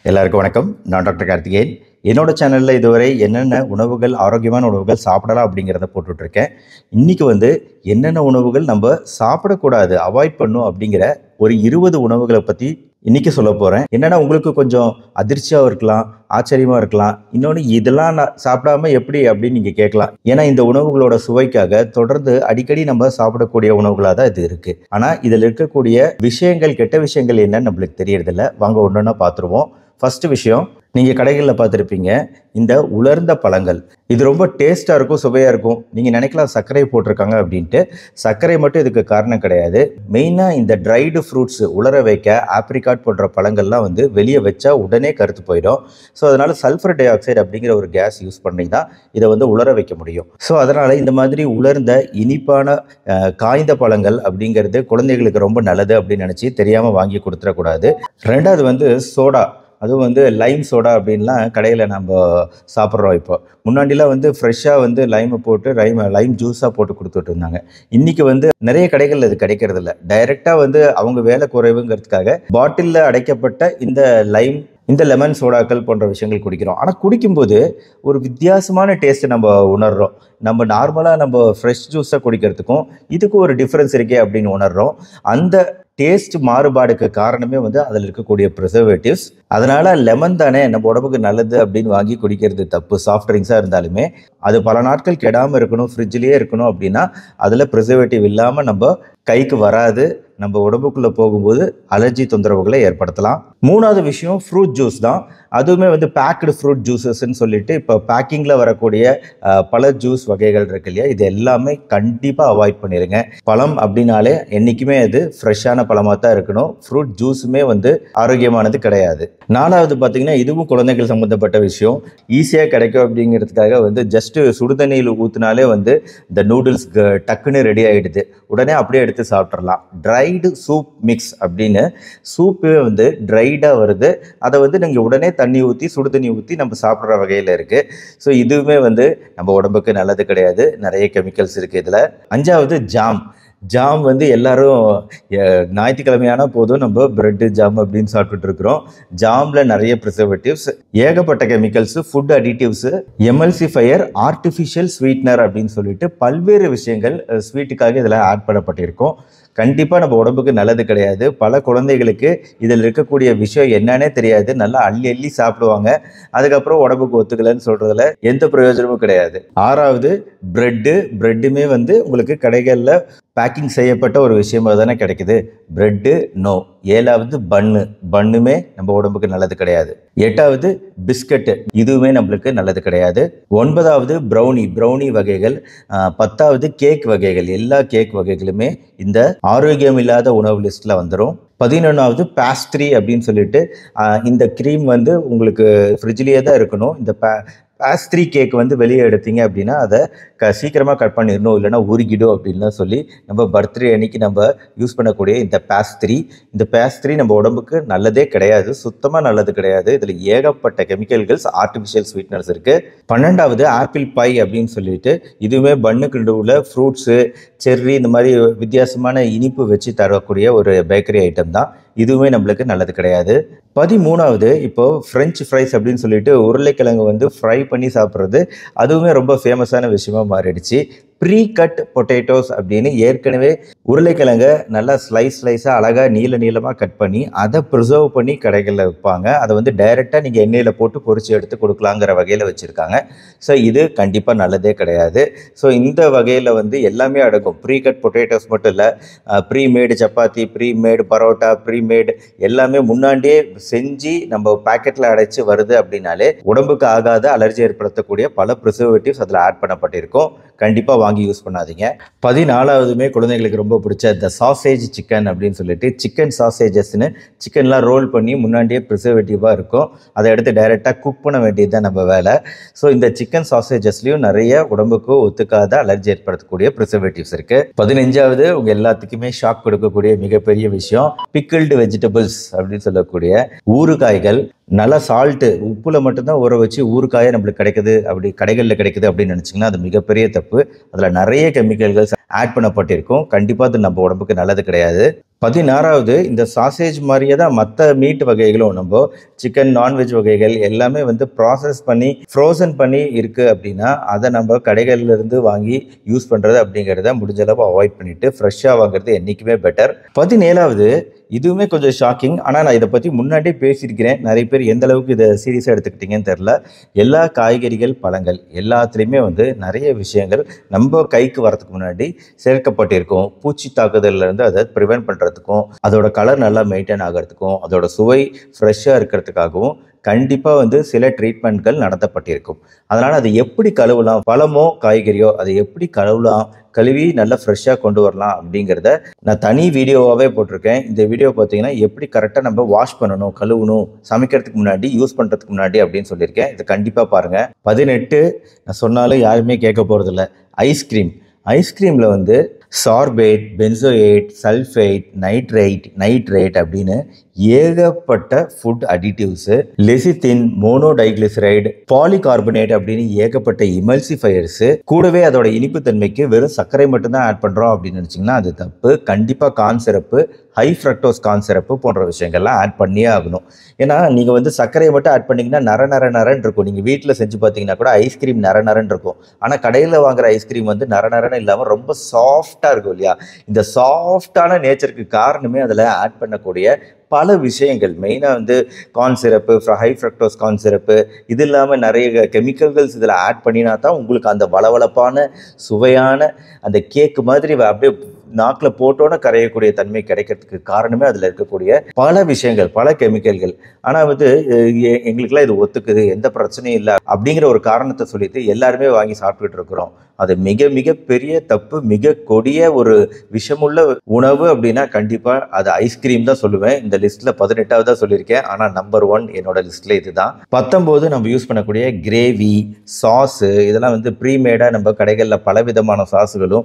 எல்லாருக்கும் வணக்கம் நான் டாக்டர் கார்த்திகேயன் என்னோட சேனலில் இதுவரை என்னென்ன உணவுகள் ஆரோக்கியமான உணவுகள் சாப்பிடலாம் அப்படிங்கிறத போட்டுட்ருக்கேன் இன்றைக்கி வந்து என்னென்ன உணவுகள் நம்ம சாப்பிடக்கூடாது அவாய்ட் பண்ணும் அப்படிங்கிற ஒரு இருபது உணவுகளை பற்றி இன்றைக்கி சொல்ல போகிறேன் என்னென்னா உங்களுக்கு கொஞ்சம் அதிர்ச்சியாக இருக்கலாம் ஆச்சரியமாக இருக்கலாம் இன்னொன்று இதெல்லாம் நான் சாப்பிடாம எப்படி அப்படின்னு நீங்கள் கேட்கலாம் ஏன்னா இந்த உணவுகளோட சுவைக்காக தொடர்ந்து அடிக்கடி நம்ம சாப்பிடக்கூடிய உணவுகளாக தான் இது இருக்குது ஆனால் இதில் இருக்கக்கூடிய விஷயங்கள் கெட்ட விஷயங்கள் என்னன்னு நம்மளுக்கு தெரியறதில்ல வாங்க ஒன்று ஒன்றா பார்த்துருவோம் ஃபர்ஸ்ட் விஷயம் நீங்கள் கடைகளில் பார்த்துருப்பீங்க இந்த உலர்ந்த பழங்கள் இது ரொம்ப டேஸ்ட்டாக இருக்கும் சுவையாக இருக்கும் நீங்கள் நினைக்கலாம் சர்க்கரை போட்டிருக்காங்க அப்படின்ட்டு சர்க்கரை மட்டும் இதுக்கு காரணம் கிடையாது மெயினாக இந்த ட்ரைடு ஃப்ரூட்ஸ் உலர வைக்க ஆப்ரிகாட் போன்ற பழங்கள்லாம் வந்து வெளியே வச்சா உடனே கருத்து போயிடும் ஸோ அதனால் சல்ஃபர் டை ஆக்சைடு அப்படிங்கிற ஒரு கேஸ் யூஸ் பண்ணி தான் இதை வந்து உலர வைக்க முடியும் ஸோ அதனால் இந்த மாதிரி உலர்ந்த இனிப்பான அஹ், காய்ந்த பழங்கள் அப்படிங்கிறது குழந்தைகளுக்கு ரொம்ப நல்லது அப்படின்னு நினச்சி தெரியாமல் வாங்கி கொடுத்துடக்கூடாது ரெண்டாவது வந்து சோடா அதுவும் வந்து லைம் சோடா அப்படின்லாம் கடையில் நம்ம சாப்பிட்றோம் இப்போ முன்னாடிலாம் வந்து ஃப்ரெஷ்ஷாக வந்து லைமை போட்டு லைம் லைம் ஜூஸாக போட்டு கொடுத்துட்டு இருந்தாங்க இன்றைக்கி வந்து நிறைய கடைகளில் இது கிடைக்கிறது இல்லை டைரெக்டாக வந்து அவங்க வேலை குறைவுங்கிறதுக்காக பாட்டிலில் அடைக்கப்பட்ட இந்த லைம் இந்த லெமன் சோடாக்கள் போன்ற விஷயங்கள் குடிக்கிறோம் ஆனால் குடிக்கும்போது ஒரு வித்தியாசமான டேஸ்ட்டை நம்ம உணர்றோம் நம்ம நார்மலாக நம்ம ஃப்ரெஷ் ஜூஸை குடிக்கிறதுக்கும் இதுக்கும் ஒரு டிஃப்ரென்ஸ் இருக்கே அப்படின்னு உணர்றோம் அந்த டேஸ்ட் மாறுபாடுக்கு காரணமே வந்து அதில் இருக்கக்கூடிய ப்ரிசர்வேட்டிவ்ஸ் அதனால் லெமன் தானே நம்ம உடம்புக்கு நல்லது அப்படின்னு வாங்கி குடிக்கிறது தப்பு சாஃப்ட் ட்ரிங்க்ஸாக இருந்தாலுமே அது பல நாட்கள் கெடாமல் இருக்கணும் ஃப்ரிட்ஜ்லேயே இருக்கணும் அப்படின்னா அதில் ப்ரிசர்வேட்டிவ் இல்லாமல் நம்ம கைக்கு வராது நம்ம உடம்புக்குள்ளே போகும்போது அலர்ஜி தொந்தரவுகளை ஏற்படுத்தலாம் மூணாவது விஷயம் ஃப்ரூட் ஜூஸ் தான் அதுவுமே வந்து பேக்டு ஃப்ரூட் ஜூஸஸ்ன்னு சொல்லிட்டு இப்போ பேக்கிங்கில் வரக்கூடிய அஹ், பல ஜூஸ் வகைகள் இருக்கு இல்லையா இது எல்லாமே கண்டிப்பாக அவாய்ட் பண்ணிடுங்க பழம் அப்படின்னாலே என்றைக்குமே அது ஃப்ரெஷ்ஷான பழமாக தான் இருக்கணும் ஃப்ரூட் ஜூஸுமே வந்து ஆரோக்கியமானது கிடையாது நாலாவது பார்த்தீங்கன்னா இதுவும் குழந்தைகள் சம்மந்தப்பட்ட விஷயம் ஈஸியாக கிடைக்கும் அப்படிங்கிறதுக்காக வந்து ஜஸ்ட்டு சுடுதண்ணியில் ஊற்றினாலே வந்து இந்த நூடுல்ஸ் டக்குன்னு ரெடி ஆகிடுது உடனே அப்படியே எடுத்து சாப்பிட்றலாம் ட்ரைடு சூப் மிக்ஸ் அப்படின்னு சூப்பே வந்து ட்ரைடாக வருது அதை வந்து நீங்கள் உடனே தண்ணி ஊற்றி சுடு தண்ணி ஊற்றி நம்ம சாப்பிட்ற வகையில் இருக்குது ஸோ இதுவுமே வந்து நம்ம உடம்புக்கு நல்லது கிடையாது நிறைய கெமிக்கல்ஸ் இருக்குது இதில் அஞ்சாவது ஜாம் ஜாம் வந்து எல்லாரும் அஹ், ஞாயிற்றுக்கிழமையான போதும் நம்ம பிரெட்டு ஜாம் அப்படின்னு சாப்பிட்டுட்டு இருக்கிறோம் ஜாமில் நிறைய ப்ரிசர்வேட்டிவ்ஸ் ஏகப்பட்ட chemicals food additives emulsifier artificial sweetener அப்படின்னு சொல்லிட்டு பல்வேறு விஷயங்கள் ஸ்வீட்டுக்காக இதில் ஆட் பண்ணப்பட்டிருக்கும் கண்டிப்பாக நம்ம உடம்புக்கு நல்லது கிடையாது பல குழந்தைகளுக்கு இதில் இருக்கக்கூடிய விஷயம் என்னன்னே தெரியாது நல்லா அள்ளி அள்ளி சாப்பிடுவாங்க அதுக்கப்புறம் உடம்புக்கு ஒத்துக்கலைன்னு சொல்கிறதுல எந்த பிரயோஜனமும் கிடையாது ஆறாவது பிரெட்டு பிரெட்டுமே வந்து உங்களுக்கு கடைகளில் பேக்கிங் செய்யப்பட்ட ஒரு விஷயமா தானே கிடைக்குது பிரெட்டு நோ ஏழாவது பன்னு பன்னுமே நம்ம உடம்புக்கு நல்லது கிடையாது எட்டாவது பிஸ்கட்டு இதுவுமே நம்மளுக்கு நல்லது கிடையாது ஒன்பதாவது ப்ரௌனி ப்ரௌனி வகைகள் ஆஹ், பத்தாவது கேக் வகைகள் எல்லா கேக் வகைகளுமே இந்த ஆரோக்கியம் இல்லாத உணவு லிஸ்ட்டில் வந்துடும் பதினொன்றாவது பேஸ்ட்ரி அப்படின்னு சொல்லிட்டு ஆஹ், இந்த க்ரீம் வந்து உங்களுக்கு ஃப்ரிட்ஜ்லேயே தான் இருக்கணும் இந்த பே பேஸ்ட்ரி கேக் வந்து வெளியே எடுத்தீங்க அப்படின்னா அதை க சீக்கிரமாக கட் பண்ணிடணும் இல்லைன்னா உருகிடும் அப்படின்லாம் சொல்லி நம்ம பர்த்டே அன்னைக்கு நம்ம யூஸ் பண்ணக்கூடிய இந்த பேஸ்ட்ரி இந்த பேஸ்ட்ரி நம்ம உடம்புக்கு நல்லதே கிடையாது சுத்தமாக நல்லது கிடையாது இதில் ஏகப்பட்ட கெமிக்கல்கள்ஸ் ஆர்டிஃபிஷியல் ஸ்வீட்னர்ஸ் இருக்குது பன்னெண்டாவது ஆப்பிள் பை அப்படின்னு சொல்லிட்டு இதுவுமே பண்ணுக்கு நடுவில் ஃப்ரூட்ஸு செர்ரி இந்த மாதிரி வித்தியாசமான இனிப்பு வச்சு தரக்கூடிய ஒரு பேக்கரி ஐட்டம் தான் இதுவுமே நம்மளுக்கு நல்லது கிடையாது பதிமூணாவது இப்போ ஃப்ரெஞ்ச் ஃப்ரைஸ் அப்படின்னு சொல்லிட்டு உருளைக்கிழங்கு வந்து ஃப்ரை பண்ணி சாப்பிட்றது அதுவுமே ரொம்ப ஃபேமஸான விஷயமா மாறிடுச்சு ப்ரீ கட் பொட்டேட்டோஸ் அப்படின்னு ஏற்கனவே உருளைக்கிழங்க நல்லா ஸ்லைஸ் ஸ்லைஸாக அழகாக நீள நீளமாக கட் பண்ணி அதை ப்ரிசர்வ் பண்ணி கடைகளில் விற்பாங்க அதை வந்து டைரெக்டாக நீங்கள் எண்ணெயில் போட்டு பொரிச்சு எடுத்து கொடுக்கலாங்கிற வகையில் வச்சுருக்காங்க ஸோ இது கண்டிப்பாக நல்லதே கிடையாது ஸோ இந்த வகையில் வந்து எல்லாமே அடங்கும் ப்ரீ கட் பொட்டேட்டோஸ் மட்டும் இல்லை ப்ரீ மேடு சப்பாத்தி ப்ரீ மேடு பரோட்டா ப்ரீ மேடு எல்லாமே முன்னாடியே செஞ்சு நம்ம பாக்கெட்டில் அடைச்சு வருது அப்படின்னாலே உடம்புக்கு ஆகாத அலர்ஜி ஏற்படுத்தக்கூடிய பல ப்ரிசர்வேட்டிவ்ஸ் அதில் ஆட் பண்ணப்பட்டிருக்கும் கண்டிப்பாக வாங்கி யூஸ் பண்ணாதீங்க பதினாலாவதுமே குழந்தைங்களுக்கு ரொம்ப பிடிச்ச இந்த சாசேஜ் சிக்கன் அப்படின்னு சொல்லிட்டு சிக்கன் சாசேஜஸ்னு சிக்கன்லாம் ரோல் பண்ணி முன்னாடியே ப்ரிசர்வேட்டிவாக இருக்கும் அதை எடுத்து டைரெக்டாக குக் பண்ண வேண்டியது தான் நம்ம வேலை ஸோ இந்த சிக்கன் சாசேஜஸ்லையும் நிறைய உடம்புக்கு ஒத்துக்காத அலர்ஜி ஏற்படுத்தக்கூடிய ப்ரிசர்வேட்டிவ்ஸ் இருக்குது பதினஞ்சாவது உங்கள் எல்லாத்துக்குமே ஷாக் கொடுக்கக்கூடிய மிகப்பெரிய விஷயம் பிக்கிள்டு வெஜிடபிள்ஸ் அப்படின்னு சொல்லக்கூடிய ஊறுகாய்கள் நல்லா சால்ட்டு உப்புல மட்டும்தான் ஊற வச்சு ஊறுகாயே நம்மளுக்கு கிடைக்குது அப்படி கடைகளில் கிடைக்குது அப்படின்னு நினச்சிங்கன்னா அது மிகப்பெரிய தப்பு அதில் நிறைய கெமிக்கல்கள் ஆட் பண்ணப்பட்டிருக்கும் கண்டிப்பாக அது நம்ம உடம்புக்கு நல்லது கிடையாது பதினாறாவது இந்த சாசேஜ் மாதிரியே தான் மற்ற மீட் வகைகளும் நம்ம சிக்கன் நான்வெஜ் வகைகள் எல்லாமே வந்து ப்ராசஸ் பண்ணி ஃப்ரோசன் பண்ணி இருக்குது அப்படின்னா அதை நம்ம கடைகள்ல இருந்து வாங்கி யூஸ் பண்ணுறது அப்படிங்கிறத முடிஞ்ச அளவு அவாய்ட் பண்ணிட்டு ஃப்ரெஷ்ஷாக வாங்குறது என்றைக்குமே பெட்டர் பதினேழாவது இதுவுமே கொஞ்சம் ஷாக்கிங் ஆனால் நான் இதை பற்றி முன்னாடியே பேசியிருக்கிறேன் நிறைய பேர் எந்த அளவுக்கு இதை சீரியஸாக எடுத்துக்கிட்டீங்கன்னு தெரில எல்லா காய்கறிகள் பழங்கள் எல்லாத்துலேயுமே வந்து நிறைய விஷயங்கள் நம்ம கைக்கு வரதுக்கு முன்னாடி சேர்க்கப்பட்டிருக்கும் பூச்சி தாக்குதல்ல இருந்து அதை ப்ரிவென்ட் பண்ணுறதுக்கும் அதோட கலர் நல்லா மெயின்டைன் ஆகிறதுக்கும் அதோட சுவை ஃப்ரெஷ்ஷாக இருக்கிறதுக்காகவும் கண்டிப்பாக வந்து சில ட்ரீட்மெண்ட்கள் நடத்தப்பட்டிருக்கும் அதனால் அதை எப்படி கழுவலாம் பழமோ காய்கறியோ அதை எப்படி கழுவலாம் கழுவி நல்லா ஃப்ரெஷ்ஷாக கொண்டு வரலாம் அப்படிங்கிறத நான் தனி வீடியோவாகவே போட்டிருக்கேன் இந்த வீடியோ பார்த்தீங்கன்னா எப்படி கரெக்டாக நம்ம வாஷ் பண்ணணும் கழுவணும் சமைக்கிறதுக்கு முன்னாடி யூஸ் பண்ணுறதுக்கு முன்னாடி அப்படின்னு சொல்லியிருக்கேன் இதை கண்டிப்பாக பாருங்கள் பதினெட்டு நான் சொன்னாலும் யாருமே கேட்க போகிறதில்ல ஐஸ்கிரீம் ஐஸ்கிரீமில் வந்து sorbate benzoate sulphate nitrite nitrate அப்படின்னு ஏகப்பட்ட food additives lecithin monodiglyceride polycarbonate அப்படின்னு ஏகப்பட்ட இமல்சிஃபயர்ஸு கூடவே அதோட இனிப்பு தன்மைக்கு வெறும் சர்க்கரை மட்டும்தான் ஆட் பண்ணுறோம் அப்படின்னு நினச்சிங்கன்னா அது தப்பு கண்டிப்பாக கான் சிறப்பு ஹை ஃப்ரக்டோஸ் கான் சிறப்பு போன்ற விஷயங்கள்லாம் ஆட் பண்ணியே ஆகணும் ஏன்னா நீங்கள் வந்து சர்க்கரையை மட்டும் ஆட் பண்ணிங்கன்னா நர நர நரன்னு இருக்கும் நீங்கள் வீட்டில் செஞ்சு பார்த்தீங்கன்னா கூட ஐஸ்கிரீம் நர நரன்னு இருக்கும் ஆனால் கடையில் வாங்குற ஐஸ்கிரீம் வந்து நர நரன்னு இல்லாமல் ரொம்ப சாஃப்டாக இருக்கும் இல்லையா இந்த சாஃப்டான நேச்சருக்கு காரணமே அதில் ஆட் பண்ணக்கூடிய பல விஷயங்கள் மெயினாக வந்து corn syrup high fructose corn syrup இது இல்லாமல் நிறைய கெமிக்கல்ஸ் இதில் ஆட் பண்ணினா தான் உங்களுக்கு அந்த வளவளப்பான சுவையான அந்த கேக்கு மாதிரி அப்படியே நாக்கில் போட்டோன்னே கரையக்கூடிய தன்மை கிடைக்கிறதுக்கு காரணமே அதில் இருக்கக்கூடிய பல விஷயங்கள் பல கெமிக்கல்கள் ஆனால் வந்து அஹ், எ- எங்களுக்கெல்லாம் இது ஒத்துக்குது எந்த பிரச்சனையும் இல்லை அப்படிங்கிற ஒரு காரணத்தை சொல்லிட்டு எல்லாருமே வாங்கி சாப்பிட்டுட்டு இருக்கிறோம் அது மிக மிக பெரிய தப்பு மிக கொடிய ஒரு விஷமுள்ள உணவு அப்படின்னா கண்டிப்பாக அது ஐஸ்கிரீம் தான் சொல்லுவேன் இந்த லிஸ்ட்டில் பதினெட்டாவதா சொல்லியிருக்கேன் ஆனால் நம்பர் ஒன் என்னோட லிஸ்ட்டில் இதுதான் பத்தொம்போது நம்ம யூஸ் பண்ணக்கூடிய கிரேவி சாஸு இதெல்லாம் வந்து ப்ரீமேடாக நம்ம கடைகளில் பலவிதமான சாஸுகளும்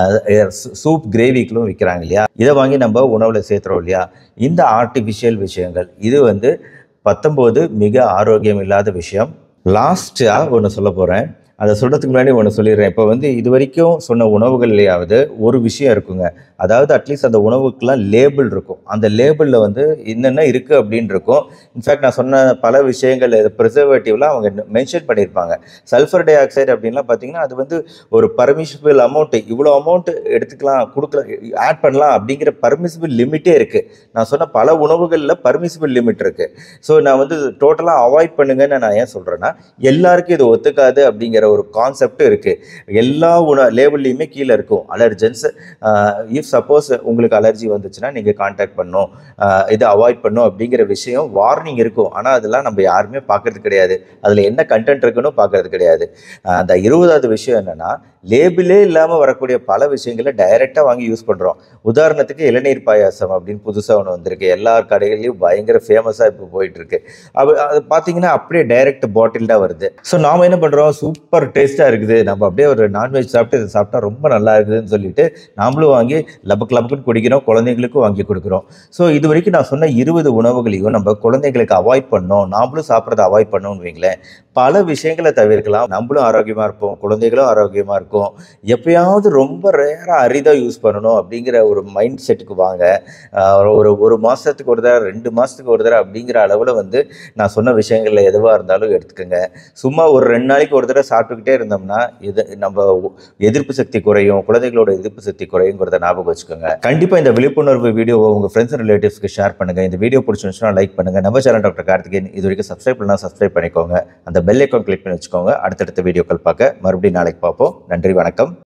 சூப் கிரேவிகளும் விற்கிறாங்க இல்லையா இதை வாங்கி நம்ம உணவில் சேர்த்துறோம் இல்லையா இந்த ஆர்டிஃபிஷியல் விஷயங்கள் இது வந்து பத்தொம்போது மிக ஆரோக்கியம் இல்லாத விஷயம் லாஸ்ட்டாக ஒன்று சொல்ல போகிறேன் அதை சொல்கிறதுக்கு முன்னாடி ஒன்று சொல்லிடுறேன் இப்போ வந்து இது வரைக்கும் சொன்ன உணவுகள்லையாவது ஒரு விஷயம் இருக்குங்க அதாவது அட்லீஸ்ட் அந்த உணவுக்கெல்லாம் லேபிள் இருக்கும் அந்த லேபிளில் வந்து என்னென்ன இருக்குது அப்படின்னு இருக்கும் இன்ஃபேக்ட் நான் சொன்ன பல விஷயங்கள் ப்ரிசர்வேட்டிவ்லாம் அவங்க மென்ஷன் பண்ணியிருப்பாங்க சல்ஃபர் டை ஆக்சைடு அப்படின்லாம் பார்த்தீங்கன்னா அது வந்து ஒரு பர்மிஷபிள் அமௌண்ட்டு இவ்வளோ அமௌண்ட் எடுத்துக்கலாம் கொடுக்கலாம் ஆட் பண்ணலாம் அப்படிங்கிற பர்மிசிபிள் லிமிட்டே இருக்குது நான் சொன்ன பல உணவுகளில் பர்மிசிபிள் லிமிட் இருக்குது ஸோ நான் வந்து டோட்டலாக அவாய்ட் பண்ணுங்கன்னு நான் ஏன் சொல்கிறேன்னா எல்லாருக்கும் இது ஒத்துக்காது அப்படிங்கிற ஒரு கான்செப்ட் இருக்குது எல்லா உண லேபிள்லையுமே கீழே இருக்கும் அலர்ஜென்ஸ் இஃப் சப்போஸ் உங்களுக்கு அலர்ஜி வந்துச்சுன்னா நீங்கள் காண்டாக்ட் பண்ணும் ஆஹ் இதை அவாய்ட் பண்ணும் அப்படிங்கிற விஷயம் வார்னிங் இருக்கும் ஆனால் அதெல்லாம் நம்ம யாருமே பார்க்கறது கிடையாது அதில் என்ன கண்டென்ட் இருக்குன்னு பார்க்கறது கிடையாது ஆஹ் அந்த இருபதாவது விஷயம் என்னன்னா லேபிளே இல்லாமல் வரக்கூடிய பல விஷயங்களை டைரெக்டாக வாங்கி யூஸ் பண்ணுறோம் உதாரணத்துக்கு இளநீர் பாயாசம் அப்படின்னு புதுசாக ஒன்று வந்திருக்கு எல்லா கடைகள்லையும் பயங்கர ஃபேமஸாக இப்போ போயிட்டு இருக்கு அது அது பார்த்தீங்கன்னா அப்படியே டைரக்ட் பாட்டில்டாக வருது ஸோ நாம் என்ன பண்ணுறோம் சூப்பர் டேஸ்ட்டாக இருக்குது நம்ம அப்படியே ஒரு நான்வெஜ் சாப்பிட்டு இதை சாப்பிட்டா ரொம்ப நல்லா இருக்குதுன்னு சொல்லிட்டு நாமளும் வாங்கி லபக்கு லபக்குன்னு குடிக்கிறோம் குழந்தைங்களுக்கும் வாங்கி கொடுக்குறோம் ஸோ இது வரைக்கும் நான் சொன்ன இருபது உணவுகளையும் நம்ம குழந்தைங்களுக்கு அவாய்ட் பண்ணோம் நாமளும் சாப்பிட்றத அவாய்ட் பண்ணோம்னு வைங்களேன் பல விஷயங்களை தவிர்க்கலாம் நம்மளும் ஆரோக்கியமாக இருப்போம் குழந்தைகளும் ஆரோக்கியமாக இருக்கும் எப்பயாவது ரொம்ப ரேராக அரிதாக யூஸ் பண்ணணும் அப்படிங்கிற ஒரு மைண்ட் செட்டுக்கு வாங்க ஆஹ் ஒரு ஒரு மாதத்துக்கு ஒரு தடவை ரெண்டு மாதத்துக்கு ஒரு தடவை அப்படிங்கிற அளவில் வந்து நான் சொன்ன விஷயங்களில் எதுவாக இருந்தாலும் எடுத்துக்கோங்க சும்மா ஒரு ரெண்டு நாளைக்கு ஒரு தடவை சாப்பிட்டுக்கிட்டே இருந்தோம்னா இது நம்ம எதிர்ப்பு சக்தி குறையும் குழந்தைகளோட எதிர்ப்பு சக்தி குறையுங்கிறத ஞாபகம் வச்சுக்கோங்க கண்டிப்பாக இந்த விழிப்புணர்வு வீடியோவை உங்கள் ஃப்ரெண்ட்ஸ் அண்ட் ரிலேட்டிவ்ஸ்க்கு ஷேர் பண்ணுங்கள் இந்த வீடியோ பிடிச்சிருந்துச்சுன்னா லைக் பண்ணுங்கள் நம்ம சேனல் டாக்டர் கார்த்திகேயன் இது வரைக்கும் சப்ஸ்கிரைப் பண்ணலாம் சப்ஸ்கிரைப் பண்ணிக்கோங்க அந்த பெல் ஐக்கான் கிளிக் பண்ணி வச்சுக்கோங்க அடுத்தடுத்த வீடியோக்கள் பார்க்க மறுபடியும் நாளைக்கு பார்ப்போம் நன்றி வணக்கம்